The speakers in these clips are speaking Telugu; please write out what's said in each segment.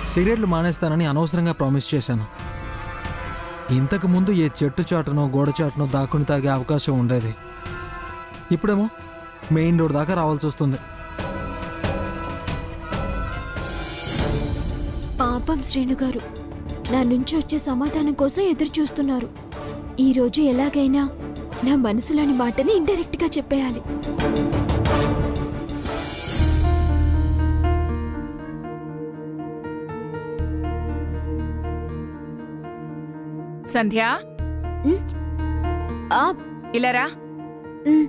సిగరెట్లు మానేస్తానని అనవసరంగా ప్రామిస్ చేశాను ఇంతకు ముందు ఏ చెట్టు చాటునో గోడ చాటునో దాక్కుని తాగే అవకాశం ఉండేది ఇప్పుడేమో మెయిన్ రోడ్ దాకా రావాల్సి వస్తుంది పాపం శ్రేణు గారు నా నుంచి వచ్చే సమాధానం కోసం ఎదురు చూస్తున్నారు ఈ రోజు ఎలాగైనా నా మనసులోని మాటని ఇండైరెక్ట్ గా చెప్పేయాలి సంధ్య ఆ, ఇలా రా ఉమ్,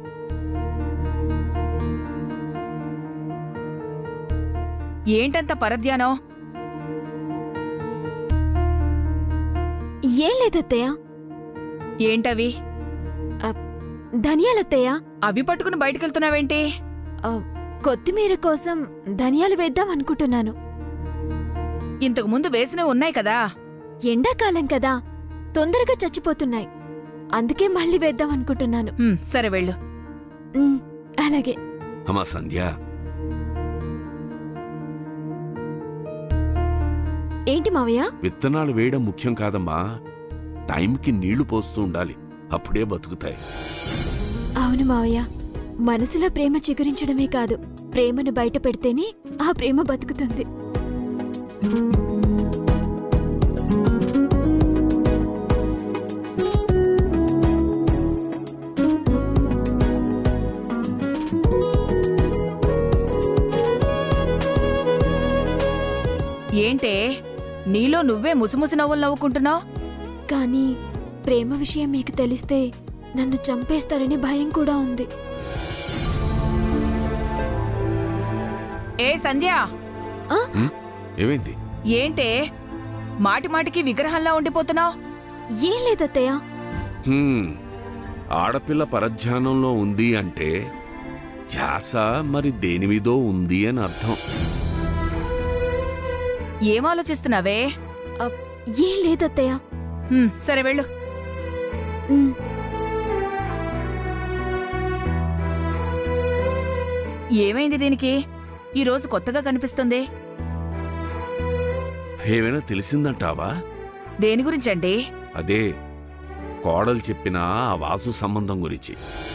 ఏంటంత పరధ్యానం ఏం లేదత్తయ్య ఏంటవి ధనియాలత్తయ్య అవి పట్టుకుని బయటకెళ్తున్నావేంటి ఆ, కొత్తిమీర కోసం ధనియాలు వేద్దాం అనుకుంటున్నాను ఇంతకు ముందు వేసినవి ఉన్నాయి కదా ఎండాకాలం కదా తొందరగా చచ్చిపోతున్నాయి అందుకే మళ్ళీ వేద్దాం అనుకుంటున్నాను హ్మ్, సరే వెళ్ళు ఉమ్, అలాగే అమ్మా సంధ్య ఏంటి మావయ్య విత్తనాలు వేయడం ముఖ్యం కాదమ్మా టైంకి నీళ్లు పోస్తూ ఉండాలి అప్పుడే బతుకుతాయి అవును మావయ్య మనసులో ప్రేమ చిగురించడమే కాదు ప్రేమను బయట పెడితేనే ఆ ప్రేమ బతుకుతుంది ఏంటే నీలో నువ్వే ముసిముసి నవ్వులు నవ్వుకుంటున్నావు కానీ ప్రేమ విషయం మీకు తెలిస్తే నన్ను చంపేస్తారని భయం కూడా ఉంది ఏ సంధ్య ఏమైంది ఏంటే మాటి మాటికి విగ్రహంలా ఉండిపోతున్నావు ఏం లేదత్తయ్య హ్మ్, ఆడపిల్ల పరధ్యానంలో ఉంది అంటే ధ్యాస మరి దేని మీదో ఉంది అని అర్థం ఏం ఆలోచిస్తున్నావే అ, ఏం లేదత్తయ్య హ్మ్, సరే వెళ్ళు ఉమ్, ఏమైంది దీనికి ఈ రోజు కొత్తగా కనిపిస్తుంది ఏమైనా తెలిసిందంటావా దేని గురించండి అదే కోడలు చెప్పిన ఆ వాసు సంబంధం గురించి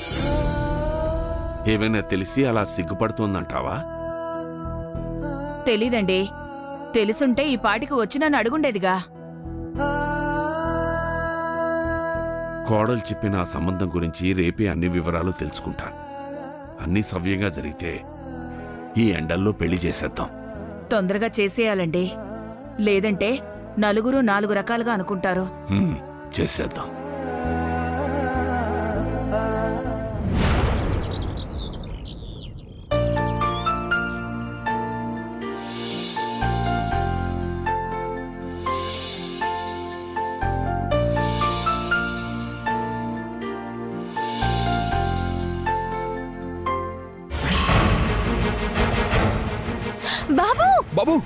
ఏమైనా తెలిసి అలా సిగ్గుపడుతోందంటావా తెలీదండి తెలుసుంటే ఈ పాటికి వచ్చి నన్ను అడుగుండేదిగా కోడలు చెప్పిన ఆ సంబంధం గురించి రేపే అన్ని వివరాలు తెలుసుకుంటాను అన్నీ సవ్యంగా జరిగితే ఈ ఎండల్లో పెళ్లి చేసేద్దాం తొందరగా చేసేయాలండి లేదంటే నలుగురు నాలుగు రకాలుగా అనుకుంటారు హ్మ్, చేసేద్దాం బాబు బాబు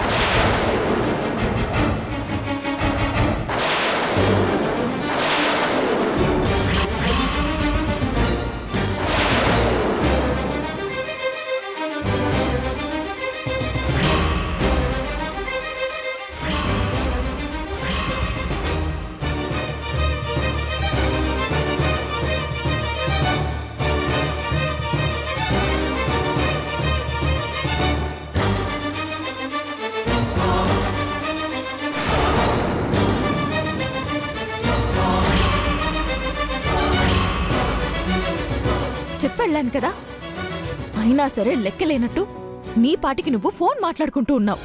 చెప్పెళ్ళాను కదా అయినా సరే లెక్కలేనట్టు నీ పాటికి నువ్వు ఫోన్ మాట్లాడుకుంటూ ఉన్నావు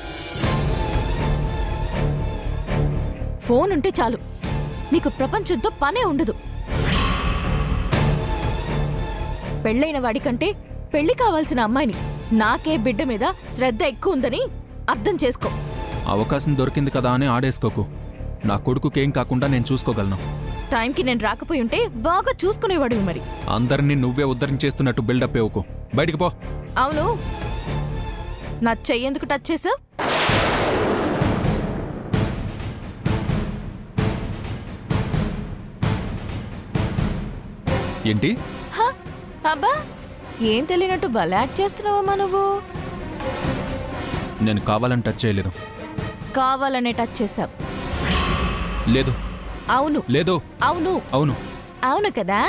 ఫోన్ ఉంటే చాలు నీకు ప్రపంచంతో పనే ఉండదు పెళ్ళైన వాడికంటే పెళ్లి కావాల్సిన అమ్మాయిని నాకే బిడ్డ మీద శ్రద్ధ ఎక్కువ ఉందని అర్థం చేసుకో అవకాశం దొరికింది కదా అని ఆడేసుకోకు నా కొడుకుకేం కాకుండా నేను చూసుకోగలను టైంకి నేను రాకపోయి ఉంటే బాగా చూసుకునేవాడివి మరి అందరినీ నువ్వే ఉద్ధరించేస్తున్నట్టు బిల్డప్ ఇవ్వకు బయటికి పో అవును నా చెయ్యేందుకు టచ్ చేసావు ఏంటి హ? అబ్బా ఏం తెలియనట్టు భలే యాక్ట్ చేస్తున్నావమ్మా నువ్వు నేను కావాలని టచ్ చేయలేదు కావాలనే టచ్ చేశావు లేదు అవును లేదు అవును అవును అవును కదా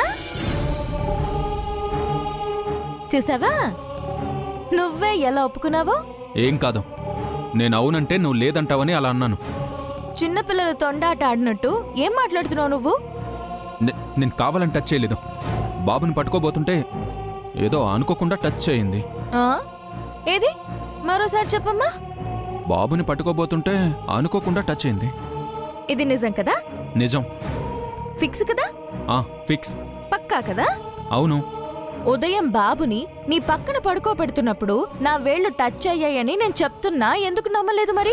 చూసావా నువ్వే ఎలా ఒప్పుకున్నావో ఏం కాదు నేను అవునంటే నువ్వు లేదంటావని అలా అన్నాను చిన్నపిల్లలు తొండాట ఆడినట్టు ఏం మాట్లాడుతున్నావు నువ్వు నే- నేను కావాలని టచ్ చేయలేదు బాబుని పట్టుకోబోతుంటే ఏదో అనుకోకుండా టచ్ అయింది ఆ? ఏది మరోసారి చెప్పమ్మా బాబుని పట్టుకోబోతుంటే అనుకోకుండా టచ్ అయింది ఇది నిజం కదా నిజం ఫిక్స్ కదా ఆ ఫిక్స్ పక్కా కదా అవును ఉదయం బాబుని నీ పక్కన పడుకోబెడుతున్నప్పుడు నా వేళ్లు టచ్ అయ్యాయని నేను చెప్తున్నా ఎందుకు నమ్మలేదు మరి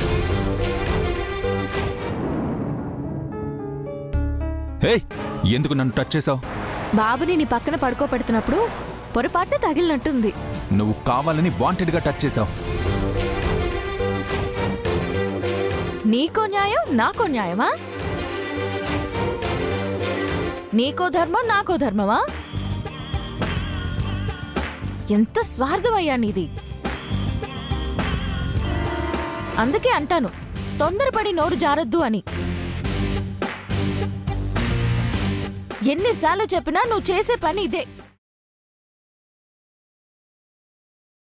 హే ఎందుకు నన్ను టచ్ చేసావు బాబుని నీ పక్కన పడుకోబెడుతున్నప్పుడు పొరపాటున తగిలినట్టుంది నువ్వు కావాలని వాంటెడ్గా టచ్ చేసావు నీకో న్యాయం నాకో న్యాయమా నీకో ధర్మం నాకో ధర్మమా ఎంత స్వార్థమయ్యా నీది అందుకే అంటాను తొందరపడి నోరు జారొద్దు అని ఎన్నిసార్లు చెప్పినా నువ్వు చేసే పని ఇదే